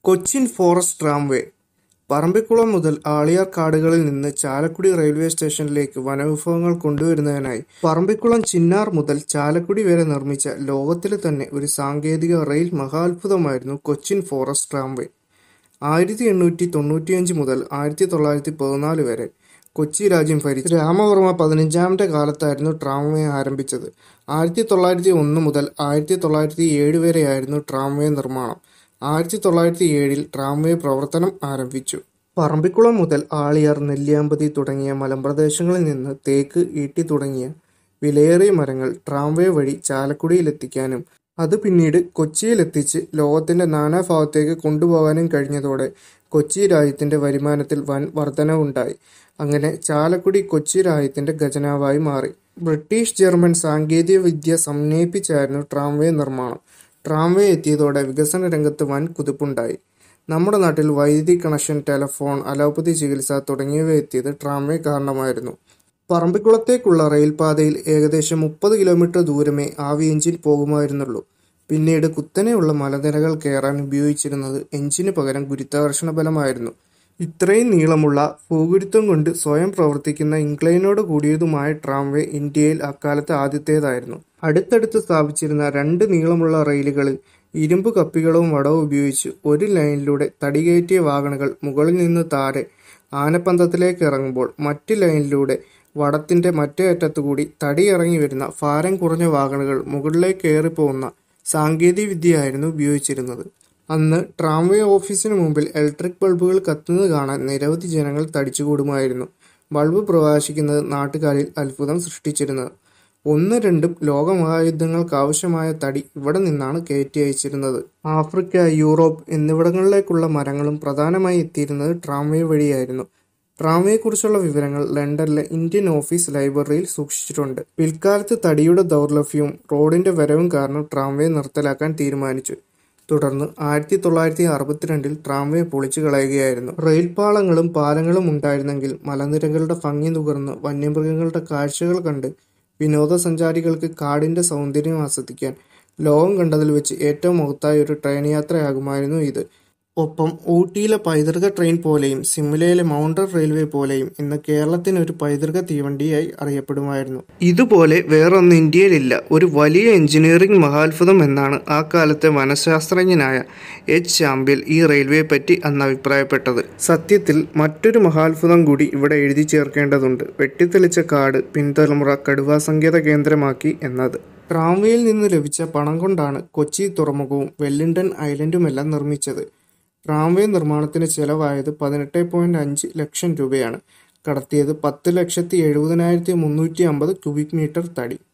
Cochin forest tramway Parambikulam മുതൽ ആളിയാർ കാടുകളിൽ നിന്ന് ചാലക്കുടി റെയിൽവേ സ്റ്റേഷനിലേക്ക് വനവിഭവങ്ങൾ കൊണ്ടുവരുന്നതിനായി പറമ്പിക്കുളം ചിന്നാർ മുതൽ ചാലക്കുടി വരെ നിർമ്മിച്ച ലോകത്തിലെ തന്നെ ഒരു സാങ്കേതിക റെയിൽ മഹാത്ഭുതമായിരുന്നു കൊച്ചിൻ ഫോറസ്റ്റ് ട്രാംവേ ആയിരത്തി എണ്ണൂറ്റി തൊണ്ണൂറ്റിയഞ്ച് മുതൽ ആയിരത്തി തൊള്ളായിരത്തി പതിനാല് വരെ കൊച്ചി രാജ്യം ഭരിച്ച രാമവർമ്മ പതിനഞ്ചാമന്റെ കാലത്തായിരുന്നു ട്രാംവേ ആരംഭിച്ചത് ആയിരത്തി തൊള്ളായിരത്തി ഒന്ന് മുതൽ ആയിരത്തി തൊള്ളായിരത്തി ഏഴ് വരെയായിരുന്നു ട്രാംവേ നിർമ്മാണം ആയിരത്തി തൊള്ളായിരത്തി ഏഴിൽ ട്രാംവേ പ്രവർത്തനം ആരംഭിച്ചു പറമ്പിക്കുളം മുതൽ ആളിയാർ നെല്ലിയാമ്പതി തുടങ്ങിയ മലമ്പ്രദേശങ്ങളിൽ നിന്ന് തേക്ക് ഈട്ടി തുടങ്ങിയ വിലയേറിയ മരങ്ങൾ ട്രാംവേ വഴി ചാലക്കുടിയിലെത്തിക്കാനും അത് പിന്നീട് കൊച്ചിയിലെത്തിച്ച് ലോകത്തിന്റെ നാനാഭാഗത്തേക്ക് കൊണ്ടുപോകാനും കഴിഞ്ഞതോടെ കൊച്ചി രാജ്യത്തിന്റെ വരുമാനത്തിൽ വൻ വർധനവുണ്ടായി അങ്ങനെ ചാലക്കുടി കൊച്ചി രാജ്യത്തിന്റെ ഖജനാവായി മാറി ബ്രിട്ടീഷ് ജർമ്മൻ സാങ്കേതിക വിദ്യ സമന്വയിപ്പിച്ചായിരുന്നു ട്രാംവേ നിർമ്മാണം ട്രാംവേ എത്തിയതോടെ വികസന രംഗത്ത് വൻ കുതിപ്പുണ്ടായി നമ്മുടെ നാട്ടിൽ വൈദ്യുതി കണക്ഷൻ ടെലഫോൺ അലോപ്പതി ചികിത്സ തുടങ്ങിയവ എത്തിയത് ട്രാംവേ കാരണമായിരുന്നു പറമ്പിക്കുളത്തേക്കുള്ള റെയിൽപാതയിൽ ഏകദേശം മുപ്പത് കിലോമീറ്റർ ദൂരമേ ആവി എഞ്ചിൻ പോകുമായിരുന്നുള്ളൂ പിന്നീട് കുത്തനെയുള്ള മലനിരകൾ കയറാൻ ഉപയോഗിച്ചിരുന്നത് എഞ്ചിന് പകരം ഗുരുത്വാകർഷണ ബലമായിരുന്നു ഇത്രയും നീളമുള്ള ഭൂഗുരുത്വം കൊണ്ട് സ്വയം പ്രവർത്തിക്കുന്ന ഇൻക്ലൈനോട് കൂടിയതുമായ ട്രാംവേ ഇന്ത്യയിൽ അക്കാലത്ത് ആദ്യത്തേതായിരുന്നു അടുത്തടുത്ത് സ്ഥാപിച്ചിരുന്ന രണ്ട് നീളമുള്ള റെയിലുകളിൽ ഇരുമ്പ് കപ്പികളും വടവും ഉപയോഗിച്ച് ഒരു ലൈനിലൂടെ തടികയറ്റിയ വാഗണുകൾ മുകളിൽ നിന്ന് താഴെ ആനപ്പന്തത്തിലേക്ക് ഇറങ്ങുമ്പോൾ മറ്റ് ലൈനിലൂടെ വടത്തിന്റെ മറ്റേ അറ്റത്തുകൂടി തടി ഇറങ്ങി വരുന്ന ഭാരം കുറഞ്ഞ വാഗണുകൾ മുകളിലേക്ക് കയറിപ്പോകുന്ന സാങ്കേതികവിദ്യയായിരുന്നു ഉപയോഗിച്ചിരുന്നത് അന്ന് ട്രാംവേ ഓഫീസിന് മുമ്പിൽ ഇലക്ട്രിക് ബൾബുകൾ കത്തുന്നത് കാണാൻ നിരവധി ജനങ്ങൾ തടിച്ചുകൂടുമായിരുന്നു ബൾബ് പ്രകാശിക്കുന്നത് നാട്ടുകാരിൽ അത്ഭുതം സൃഷ്ടിച്ചിരുന്നത് ഒന്ന് രണ്ടും ലോകമഹായുദ്ധങ്ങൾക്കാവശ്യമായ തടി ഇവിടെ നിന്നാണ് കയറ്റി അയച്ചിരുന്നത് ആഫ്രിക്ക യൂറോപ്പ് എന്നിവിടങ്ങളിലേക്കുള്ള മരങ്ങളും പ്രധാനമായി എത്തിയിരുന്നത് ട്രാംവേ വഴിയായിരുന്നു ട്രാംവേയെക്കുറിച്ചുള്ള വിവരങ്ങൾ ലണ്ടനിലെ ഇന്ത്യൻ ഓഫീസ് ലൈബ്രറിയിൽ സൂക്ഷിച്ചിട്ടുണ്ട് പിൽക്കാലത്ത് തടിയുടെ ദൗർലഭ്യവും റോഡിന്റെ വരവും കാരണം ട്രാംവേ നിർത്തലാക്കാൻ തീരുമാനിച്ചു തുടർന്ന് ആയിരത്തി തൊള്ളായിരത്തി അറുപത്തിരണ്ടിൽ ട്രാംവേ പൊളിച്ചു കളയുകയായിരുന്നു റെയിൽപാളങ്ങളും പാലങ്ങളും ഉണ്ടായിരുന്നെങ്കിൽ മലനിരകളുടെ ഭംഗി നുകർന്ന് വന്യമൃഗങ്ങളുടെ കാഴ്ചകൾ കണ്ട് വിനോദസഞ്ചാരികൾക്ക് കാടിന്റെ സൗന്ദര്യം ആസ്വദിക്കാൻ ലോകം കണ്ടതിൽ വെച്ച് ഏറ്റവും മഹത്തായ ഒരു ട്രെയിൻ യാത്രയാകുമായിരുന്നു ഇത് ഒപ്പം ഊട്ടിയിലെ പൈതൃക ട്രെയിൻ പോലെയും സിംലയിലെ മൗണ്ടൻ റെയിൽവേ പോലെയും ഇന്ന് കേരളത്തിന് ഒരു പൈതൃക തീവണ്ടിയായി അറിയപ്പെടുമായിരുന്നു ഇതുപോലെ വേറൊന്ന് ഇന്ത്യയിലില്ല ഒരു വലിയ എഞ്ചിനീയറിംഗ് മഹാത്ഭുതം എന്നാണ് ആ കാലത്തെ മനഃശാസ്ത്രജ്ഞനായ എച്ച് ചാമ്പ്യൽ ഈ റെയിൽവേയെ പറ്റി അന്ന് അഭിപ്രായപ്പെട്ടത് സത്യത്തിൽ മറ്റൊരു മഹാത്ഭുതം കൂടി ഇവിടെ എഴുതി ചേർക്കേണ്ടതുണ്ട് വെട്ടിത്തെളിച്ച കാട് പിൻതലമുറ കടുവാ സങ്കേത കേന്ദ്രമാക്കി എന്നത് ട്രാംവേയിൽ നിന്ന് ലഭിച്ച പണം കൊണ്ടാണ് കൊച്ചി തുറമുഖവും വെല്ലിംഗ്ടൺ ഐലൻഡുമെല്ലാം നിർമ്മിച്ചത് ട്രാംവേ നിർമ്മാണത്തിന് ചെലവായത് പതിനെട്ട് പോയിന്റ് അഞ്ച് ലക്ഷം രൂപയാണ് കടത്തിയത് പത്ത് ലക്ഷത്തി എഴുപതിനായിരത്തി മുന്നൂറ്റി അമ്പത് ക്യൂബിക് മീറ്റർ തടി